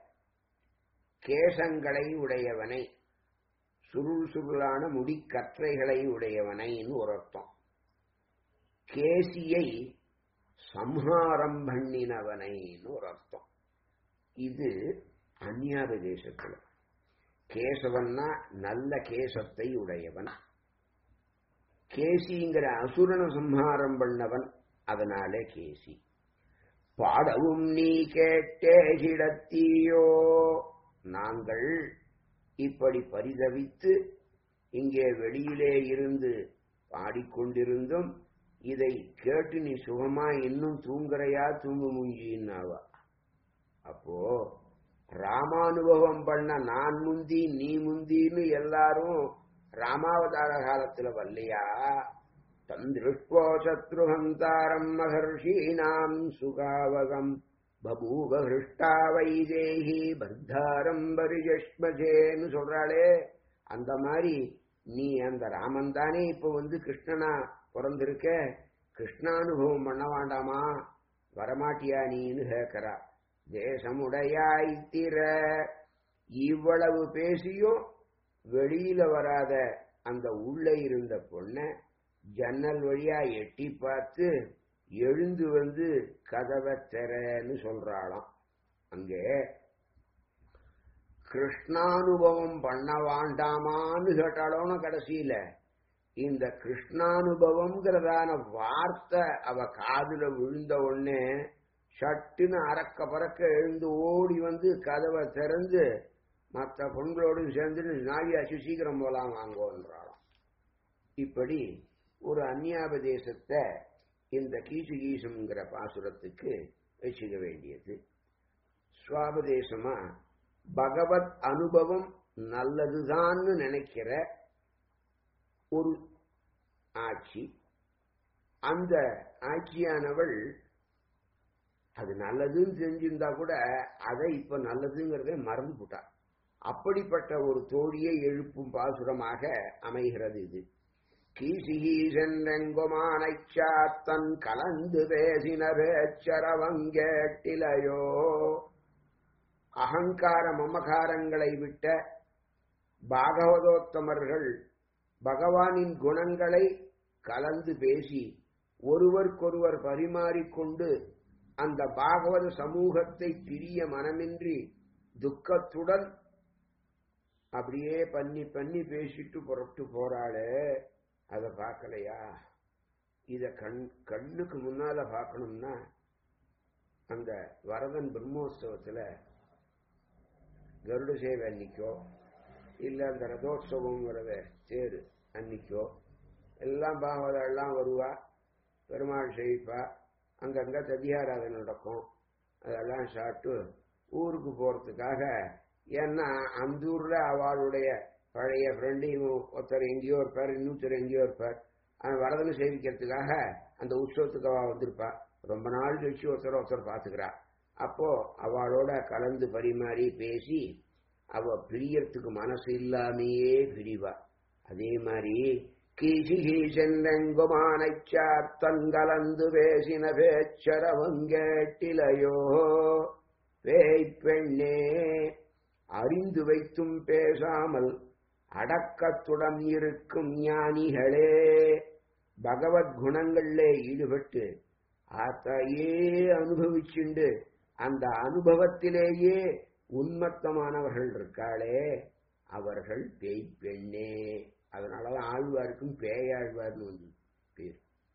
S1: கேசங்களை உடையவனை சுருள் சுருளான முடிக்கற்றைகளை உடையவனைன்னு ஒரு அர்த்தம் கேசியை சம்ஹாரம் பண்ணினவனைன்னு ஒரு அர்த்தம் இது அந்நியாத தேசத்துல கேசவன்னா நல்ல கேசத்தை உடையவன் கேசிங்கிற அசுரன சம்ஹாரம் பண்ணவன் அதனாலே கேசி பாடவும் நீ கேட்டே கிடத்தீயோ நாங்கள் இப்படி பரிதவித்து இங்கே வெளியிலே இருந்து பாடிக்கொண்டிருந்தும் இதை கேட்டு நீ சுகமா இன்னும் தூங்குறையா தூங்கு முஞ்சின்னாவா அப்போ ராமானுபவம் பண்ண நான் முந்தி நீ முந்தின்னு எல்லாரும் ராமாவதார காலத்துல வரலையா தந்திருஷ்போ சத்ருஹந்தாரம் மகர்ஷீனாம் சுகாவகம் பபூவ ஹிருஷ்டா வைதேகி பர்தாரம் பரிஜஷ்மஜேன்னு சொல்றாளே அந்த மாதிரி நீ அந்த ராமன் தானே இப்ப வந்து கிருஷ்ணனா பிறந்திருக்க கிருஷ்ணானுபவம் பண்ண வேண்டாமா வரமாட்டியா நீன்னு கேட்கிறா தேசமுடையாய் திற இவ்வளவு பேசியும் வெளியில வராத அந்த உள்ள இருந்த பொண்ண ஜன்னல் வழியா எட்டி பார்த்து எழுந்து வந்து கதவை திறன்னு சொல்றாளாம் அங்கே கிருஷ்ணானுபவம் பண்ண வேண்டாமான்னு கேட்டாலும் கடைசியில இந்த கிருஷ்ணானுபவம்ங்கிறதான வார்த்தை அவ காதுல விழுந்த உடனே சட்டுன்னு அறக்க பறக்க எழுந்து ஓடி வந்து கதவை திறந்து மற்ற பொண்களோடு சேர்ந்து நாழியாச்சு சீக்கிரம் போலாம் வாங்கோன்றாளாம் இப்படி ஒரு அந்நியாபதேசத்தை இந்த கீசு கீசுங்கிற பாசுரத்துக்கு வச்சுக்க வேண்டியது சுவாபதேசமா பகவத் அனுபவம் நல்லதுதான்னு நினைக்கிற ஒரு ஆட்சி அந்த ஆட்சியானவள் அது நல்லதுன்னு தெரிஞ்சிருந்தா கூட அதை இப்ப நல்லதுங்கிறத மறந்து போட்டா அப்படிப்பட்ட ஒரு தோழியை எழுப்பும் பாசுரமாக அமைகிறது இது கீசிகீசெங்கொமானைச்சாத்தன் கலந்து பேசின பேச்சரவங்கேட்டிலையோ அகங்கார மமகாரங்களை விட்ட பாகவதோத்தமர்கள் பகவானின் குணங்களை கலந்து பேசி ஒருவருக்கொருவர் பரிமாறிக்கொண்டு அந்த பாகவத சமூகத்தை பிரிய மனமின்றி துக்கத்துடன் அப்படியே பண்ணி பண்ணி பேசிட்டு புறப்பட்டு போறாளே அதை பார்க்கலையா இத கண் கண்ணுக்கு முன்னால பார்க்கணும்னா அந்த வரதன் பிரம்மோத்சவத்துல கருட சேவை அன்னைக்கோ இல்ல அந்த ரதோத்சவங்கிறத தேரு அன்னைக்கோ எல்லாம் பாகவதெல்லாம் வருவா பெருமாள் செய்ப்பா அங்கங்க ததியாராதனை நடக்கும் அதெல்லாம் சாப்பிட்டு ஊருக்கு போறதுக்காக ஏன்னா அந்த ஊர்ல அவளுடைய பழைய ஃப்ரெண்டு ஒருத்தர் எங்கேயோ இருப்பார் இன்னொருத்தர் எங்கேயோ இருப்பார் அவன் வரதனை சேவிக்கிறதுக்காக அந்த உற்சவத்துக்கு அவ வந்திருப்பா ரொம்ப நாள் கழிச்சு ஒருத்தர் ஒருத்தர் பாத்துக்கிறா அப்போ அவளோட கலந்து பரிமாறி பேசி அவ பிரியறதுக்கு மனசு இல்லாமையே பிரிவா அதே மாதிரி கீசிகி சென்றெங்குமானைச்சாத்தன் கலந்து பேசின பேச்சரவங்கேட்டிலையோ பேய் பெண்ணே அறிந்து வைத்தும் பேசாமல் அடக்கத்துடன் இருக்கும் ஞானிகளே பகவத் குணங்களிலே ஈடுபட்டு அதையே அனுபவிச்சுண்டு அந்த அனுபவத்திலேயே உன்மத்தமானவர்கள் இருக்காளே அவர்கள் பேய் பெண்ணே அதனாலதான் ஆழ்வாருக்கும் பேயாழ்வார்னு வந்து பேர்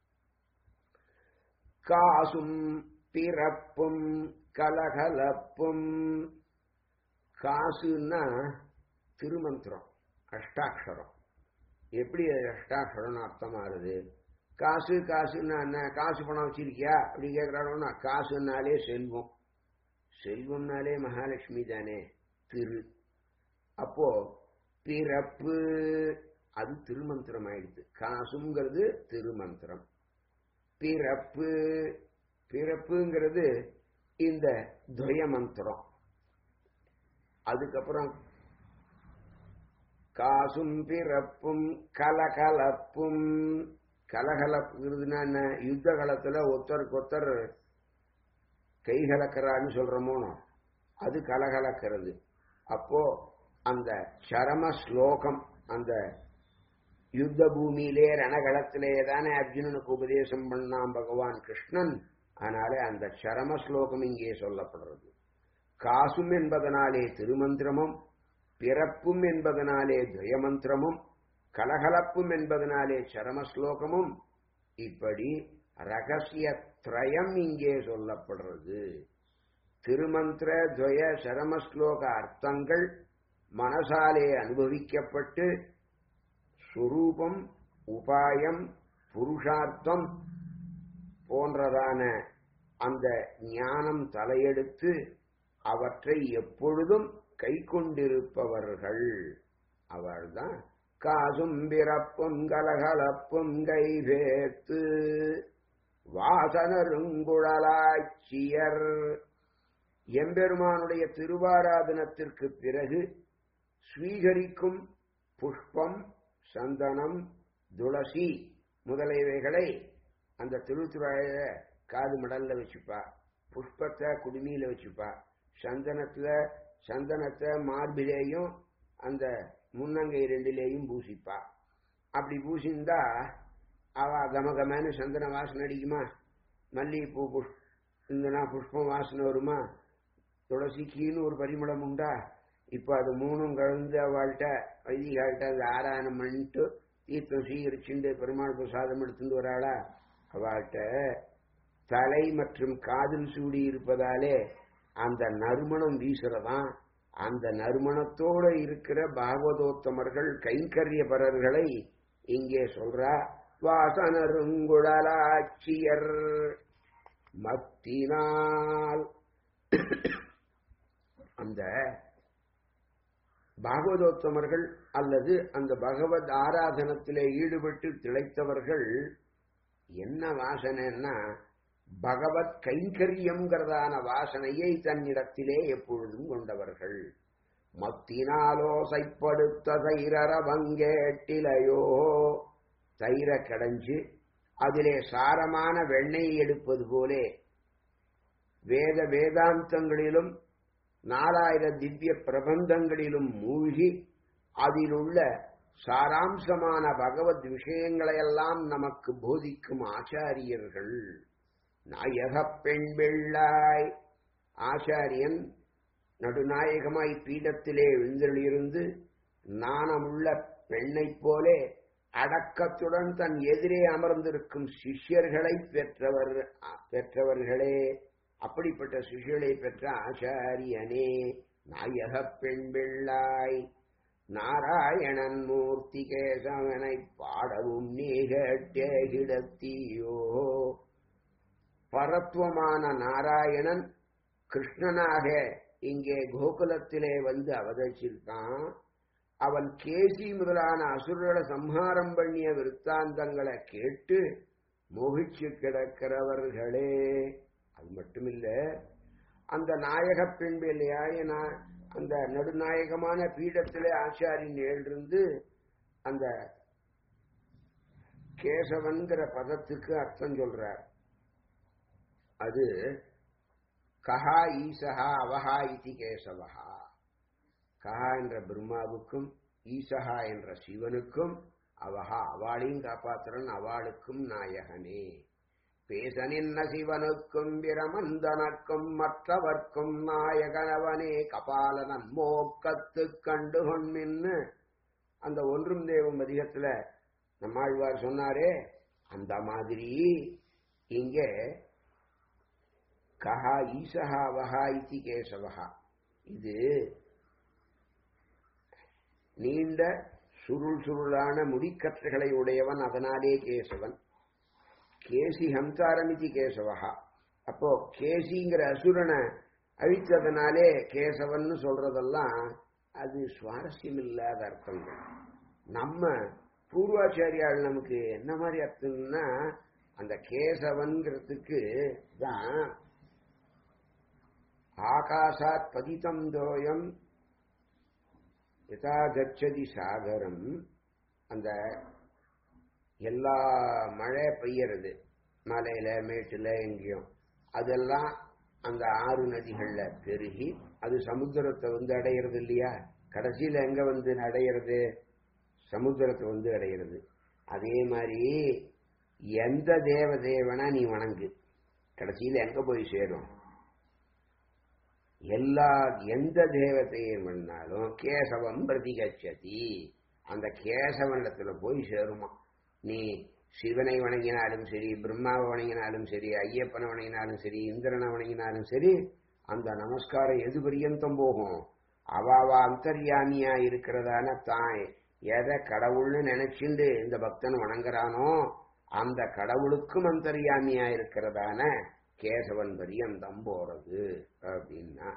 S1: காசும் பிறப்பும் கலகலப்பும் காசுன்னா திருமந்திரம் அஷ்டாட்சரம் எப்படி அஷ்டாட்சரம்னு அர்த்தமாகுது காசு காசுன்னா என்ன காசு பணம் வச்சிருக்கியா அப்படி கேட்கிறாரோன்னா காசுனாலே செல்வம் செல்வம்னாலே மகாலட்சுமி தானே திரு அப்போ பிறப்பு அது திருமந்திரம் ஆயிடுது காசுங்கிறது திருமந்திரம் பிறப்பு பிறப்புங்கிறது இந்த துவய மந்திரம் அதுக்கப்புறம் காசும் பிறப்பும் கலகலப்பும் கலகலப்புங்கிறதுனா என்ன யுத்த காலத்துல ஒருத்தருக்கு ஒருத்தர் கை கலக்கிறான்னு சொல்றோமோ அது கலகலக்கிறது அப்போ அந்த சரம ஸ்லோகம் அந்த யுத்த பூமியிலே ரணகளத்திலே தானே அர்ஜுனனுக்கு உபதேசம் பண்ணான் பகவான் கிருஷ்ணன் அதனால அந்த சரம ஸ்லோகம் இங்கே சொல்லப்படுறது காசும் என்பதனாலே திருமந்திரமும் பிறப்பும் என்பதனாலே துவயமந்திரமும் கலகலப்பும் என்பதனாலே சரமஸ்லோகமும் இப்படி ரகசிய திரயம் இங்கே சொல்லப்படுறது திருமந்திர துவய சரமஸ்லோக அர்த்தங்கள் மனசாலே அனுபவிக்கப்பட்டு சுரூபம் உபாயம் புருஷார்த்தம் போன்றதான அந்த ஞானம் தலையெடுத்து அவற்றை எப்பொழுதும் கை கொண்டிருப்பவர்கள் அவள்தான் காசும் பிறப்பும் கலகலப்பும் கைவேத்து வாசனருங்குழலாட்சியர் எம்பெருமானுடைய திருவாராதனத்திற்கு பிறகு ஸ்வீகரிக்கும் புஷ்பம் சந்தனம் துளசி முதலியவைகளை அந்த திருத்துறாய காது மடல்ல வச்சுப்பா புஷ்பத்தை குடுமியில வச்சுப்பா சந்தனத்துல சந்தனத்தை மார்பிலேயும் அந்த முன்னங்கை ரெண்டிலேயும் பூசிப்பா அப்படி பூசிந்தா அவ கமகமன்னு சந்தன வாசனை அடிக்குமா மல்லிகைப்பூ புஷ் இருந்தனா புஷ்பம் வாசனை வருமா துளசிக்கின்னு ஒரு பரிமளம் உண்டா இப்ப அது மூணும் கலந்து அவள்கிட்ட வைதிகாள்கிட்ட அது ஆராயணம் பண்ணிட்டு தீர்த்தம் சீகரிச்சுண்டு பெருமாள் பிரசாதம் எடுத்துட்டு வராளா அவள்கிட்ட தலை மற்றும் காதில் சூடி இருப்பதாலே அந்த நறுமணம் வீசுறதான் அந்த நறுமணத்தோட இருக்கிற பாகவதோத்தமர்கள் கைங்கரியபரர்களை இங்கே சொல்றா வாசனருங்குழலாட்சியர் மத்தினால் அந்த பாகவதோத்தமர்கள் அல்லது அந்த பகவத் ஆராதனத்திலே ஈடுபட்டு திளைத்தவர்கள் என்ன வாசனைன்னா பகவத் கைங்கரியம்ங்கிறதான வாசனையை தன்னிடத்திலே எப்பொழுதும் கொண்டவர்கள் மத்தினாலோசைப்படுத்த தைரர வங்கேட்டிலையோ தயிர கடைஞ்சு அதிலே சாரமான வெண்ணெய் எடுப்பது போலே வேத வேதாந்தங்களிலும் நாலாயிர திவ்ய பிரபந்தங்களிலும் மூழ்கி அதிலுள்ள சாராம்சமான பகவத் விஷயங்களையெல்லாம் நமக்கு போதிக்கும் ஆச்சாரியர்கள் நாயக பெண் வெள்ளாய் ஆச்சாரியன் நடுநாயகமாய் பீடத்திலே எழுந்தருளிருந்து நாணமுள்ள பெண்ணைப் போலே அடக்கத்துடன் தன் எதிரே அமர்ந்திருக்கும் சிஷ்யர்களை பெற்றவர் பெற்றவர்களே அப்படிப்பட்ட சிஷ்யர்களை பெற்ற ஆச்சாரியனே நாயக பெண் வெள்ளாய் நாராயணன் மூர்த்தி கேசவனை பாடவும் நீகட்டே கிடத்தியோ பரத்துவமான நாராயணன் கிருஷ்ணனாக இங்கே கோகுலத்திலே வந்து அவதரிச்சிருக்கான் அவன் கேசி முதலான அசுரர்களை சம்ஹாரம் பண்ணிய விற்த்தாந்தங்களை கேட்டு மோகிச்சு கிடக்கிறவர்களே அது மட்டுமில்ல அந்த நாயக பெண்பிலையாய அந்த நடுநாயகமான பீடத்திலே ஆச்சாரியன் எழுந்து அந்த கேசவன்கிற பதத்துக்கு அர்த்தம் சொல்றார் அது கஹா ஈசஹா அவஹா இதி கேசவஹா கஹா என்ற பிரம்மாவுக்கும் ஈசஹா என்ற சிவனுக்கும் அவஹா அவளையும் காப்பாத்துறன் அவளுக்கும் நாயகனே பேசனின்ன சிவனுக்கும் பிரமந்தனக்கும் மற்றவர்க்கும் நாயகனவனே கபாலனன் மோக்கத்து கண்டு கொண்மின்னு அந்த ஒன்றும் தேவம் அதிகத்துல நம்மாழ்வார் சொன்னாரே அந்த மாதிரி இங்கே கஹா ஈசஹா வஹா இத்தி கேசவஹா இது நீண்ட சுருள் சுருளான முடிக்கற்றைகளை உடையவன் அதனாலே கேசவன் கேசி ஹம்சாரமிதி கேசவஹா அப்போ கேசிங்கிற அசுரனை அழித்ததுனாலே கேசவன் சொல்றதெல்லாம் அது சுவாரஸ்யம் இல்லாத அர்த்தங்கள் நம்ம பூர்வாச்சாரியால் நமக்கு என்ன மாதிரி அர்த்தம்னா அந்த கேசவன்கிறதுக்கு தான் ஆகாசாத் பதிதம் தோயம் யதா கச்சதி சாகரம் அந்த எல்லா மழை பெய்யறது மலையில மேட்டுல எங்கேயும் அதெல்லாம் அந்த ஆறு நதிகள்ல பெருகி அது சமுத்திரத்தை வந்து அடையிறது இல்லையா கடைசியில எங்க வந்து அடையிறது சமுத்திரத்தை வந்து அடையிறது அதே மாதிரி எந்த தேவ தேவனா நீ வணங்கு கடைசியில எங்க போய் சேரும் எல்லா எந்த தேவதையை பண்ணாலும் கேசவம் பிரதிகச்சதி அந்த கேசவனிடத்துல போய் சேருமா நீ சிவனை வணங்கினாலும் சரி பிரம்மாவை வணங்கினாலும் சரி ஐயப்பனை வணங்கினாலும் சரி இந்திரனை வணங்கினாலும் சரி அந்த நமஸ்காரம் எது பரியந்தம் போகும் அவாவா அந்தர்யாமியா இருக்கிறதான தான் எதை கடவுள்னு நினைச்சுண்டு இந்த பக்தன் வணங்குறானோ அந்த கடவுளுக்கும் அந்தர்யாமியா இருக்கிறதான கேசவன் பரியந்தம் போறது அப்படின்னா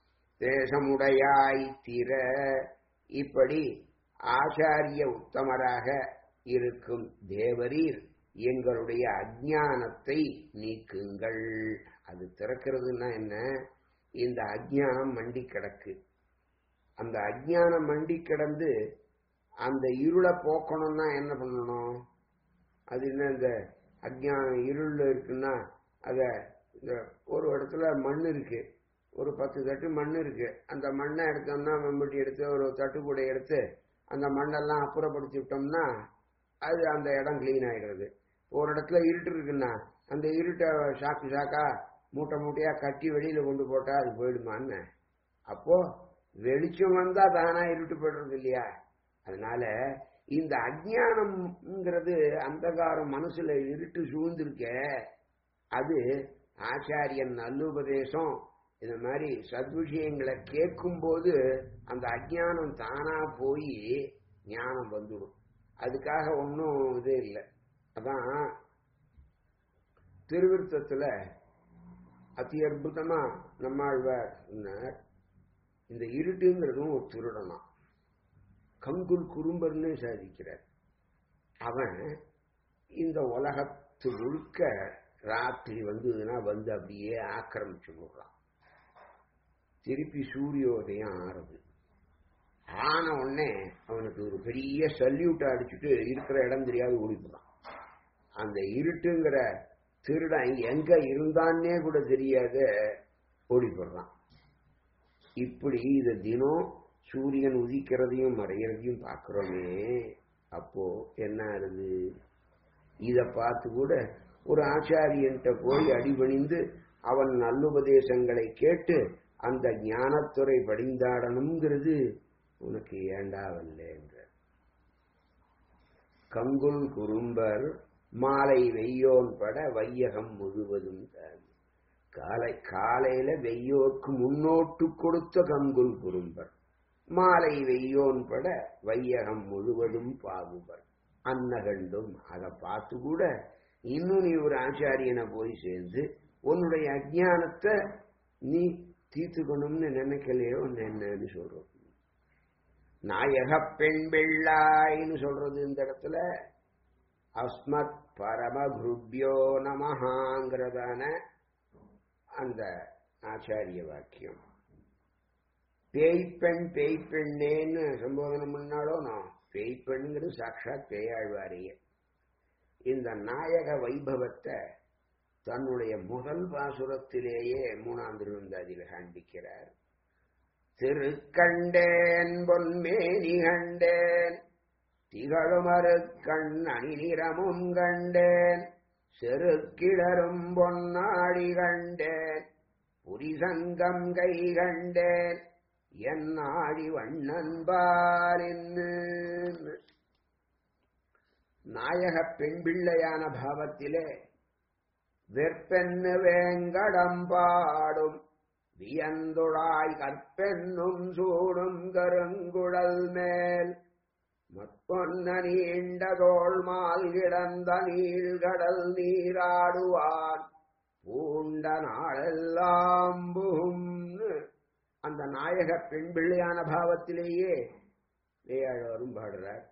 S1: தேசமுடையாய் திற இப்படி ஆச்சாரிய உத்தமராக இருக்கும் தேவரீர் எங்களுடைய அஜானத்தை நீக்குங்கள் அது திறக்கிறதுன்னா என்ன இந்த அஜானம் மண்டி கிடக்கு அந்த அஜானம் மண்டி கிடந்து அந்த இருளை போக்கணும்னா என்ன பண்ணணும் அது என்ன இந்த அஜ்ஞானம் இருள் இருக்குன்னா அத இந்த ஒரு இடத்துல மண் இருக்கு ஒரு பத்து தட்டு மண் இருக்கு அந்த மண்ணை எடுத்தோம்னா மம்பட்டி எடுத்து ஒரு தட்டு கூட எடுத்து அந்த மண்ணெல்லாம் அப்புறப்படுத்தி விட்டோம்னா அது அந்த இடம் கிளீன் ஆயிடுறது ஒரு இடத்துல இருட்டு இருக்குன்னா அந்த இருட்டை சாக்கு சாக்கா மூட்டை மூட்டையா கட்டி வெளியில கொண்டு போட்டா அது போயிடுமான்னு அப்போ வெளிச்சம் வந்தா தானா இருட்டு போயிடுறது இல்லையா அதனால இந்த அஜானம்ங்கிறது அந்தகாரம் மனசுல இருட்டு சூழ்ந்திருக்க அது ஆச்சாரியன் நல்லுபதேசம் இந்த மாதிரி சத்விஷயங்களை கேட்கும் போது அந்த அஜானம் தானா போய் ஞானம் வந்துடும் அதுக்காக ஒன்றும் இது இல்லை அதான் திருவிருத்தத்துல அதி அற்புதமா நம்மாழ்வார் சொன்னார் இந்த இருட்டுங்கிறதும் ஒரு திருடனா கங்குல் குறும்பர்னு சாதிக்கிறார் அவன் இந்த உலகத்து முழுக்க ராத்திரி வந்ததுன்னா வந்து அப்படியே ஆக்கிரமிச்சு விடுறான் திருப்பி சூரியோதயம் ஆறுது ஆன உடனே அவனுக்கு ஒரு பெரிய சல்யூட் அடிச்சுட்டு இருக்கிற இடம் தெரியாது ஓடிப்படான் அந்த இருட்டுங்கிற திருடன் எங்க இருந்தான்னே கூட தெரியாத ஓடிப்படுறான் இப்படி இத தினம் சூரியன் உதிக்கிறதையும் மறைகிறதையும் பார்க்கிறோமே அப்போ என்ன ஆகுது இத பார்த்து கூட ஒரு ஆச்சாரியன்ட்ட போய் அடிபணிந்து அவன் நல்லுபதேசங்களை கேட்டு அந்த ஞானத்துறை படிந்தாடணுங்கிறது உனக்கு ஏண்டாவல்லேன்ற கங்குல் குறும்பர் மாலை வெய்யோன் பட வையகம் முழுவதும் தான் காலை காலையில வெய்யோர்க்கு முன்னோட்டு கொடுத்த கங்குல் குறும்பர் மாலை வெய்யோன் பட வையகம் முழுவதும் பாகுபர் அன்னகண்டும் அதை பார்த்து கூட இன்னும் நீ ஒரு ஆச்சாரியனை போய் சேர்ந்து உன்னுடைய அஜானத்தை நீ தீர்த்துக்கணும்னு நினைக்கலையோ என்னன்னு சொல்றோம் நாயக பெண் வெள்ளாயின்னு சொல்றது இந்த இடத்துல அஸ்மத் பரமகுருபியோ நமஹாங்கிறதான அந்த ஆச்சாரிய வாக்கியம் பேய்ப்பெண் பேய்ப்பெண்ணேன்னு சம்போதனம் பண்ணாலோ நான் பேய்ப்பெண்ங்கிறது சாட்சாத் பேயாழ்வாரையே இந்த நாயக வைபவத்தை தன்னுடைய முதல் பாசுரத்திலேயே மூணாம் திருவந்தாதியில் காண்பிக்கிறார் திருக்கண்டேன் பொன்மேனி கண்டேன் திகழுமறு கண் அணிநிறமும் கண்டேன் செருக்கிடரும் பொன்னாடி கண்டேன் புரிசங்கம் கை கண்டேன் என் ஆடி வண்ணன்பாலின்னு நாயக பெண் பிள்ளையான பாவத்திலே வெற்பென்னு வேங்கடம் பாடும் வியந்துழாய் கற்பென்னும் சூடும் கருங்குழல் மேல் மற்பொன்ன நீண்ட தோள் மால் கிடந்த நீழ்கடல் நீராடுவான் பூண்ட நாளெல்லாம் புகும்னு அந்த நாயக பெண் பிள்ளையான பாவத்திலேயே வேயாழ்வாரும் பாடுறார்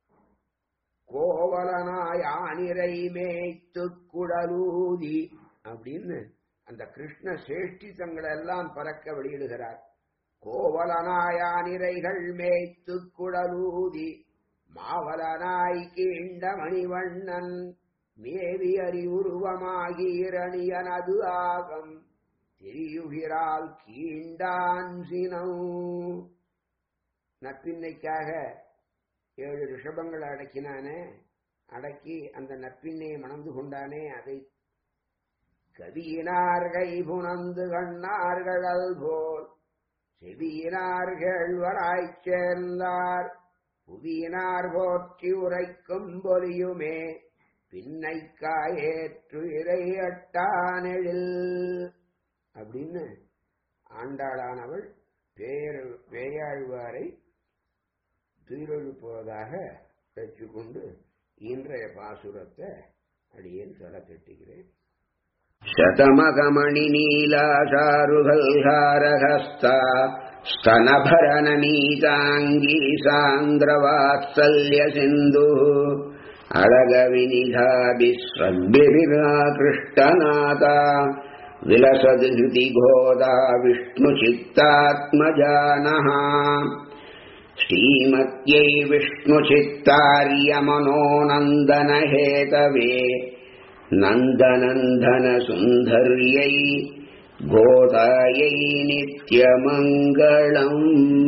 S1: கோவலனாய் ஆனிரை மேய்த்து குடலூதி அப்படின்னு அந்த கிருஷ்ண சேஷ்டித்தங்களை எல்லாம் பறக்க வெளியிடுகிறார் கோவலனாயானிரைகள் மேய்த்து குடலூதி மாவலனாய் கீண்ட மணிவண்ணன் மேவி அறிவுருவமாகி இரணியனது ஆகம் தெரியுகிறாள் கீண்டான் சினம் நப்பின்னைக்காக ஏழு ரிஷபங்களை அடக்கினானே அடக்கி அந்த நப்பின்னையை மணந்து கொண்டானே அதை கதியினார் கை புணந்து கண்ணார்கள் போல் செவியினார் கேழ்வராய்ச் சேர்ந்தார் புவியினார் போற்றி உரைக்கும் பொலியுமே பின்னைக்காயேற்று இறை அட்டானெழில் அப்படின்னு ஆண்டாளானவள் பேர் பேயாழ்வாரை துயிலெழுப்புவதாக வச்சுக்கொண்டு இன்றைய பாசுரத்தை அடியேன் சொல்ல கட்டுகிறேன் शतमकमणिनीलाशारुभल्हारहस्ता स्तनभरननीताङ्गी सान्द्रवात्सल्यसिन्धुः अळगविनिधाभिस्वद्भिराकृष्टनाथा विलसद् हृतिघोदा विष्णुचित्तात्मजानः श्रीमत्यै विष्णुचित्तार्यमनोनन्दनहेतवे नन्दनन्दनसुन्दर्यै गोदायै नित्यमङ्गलम्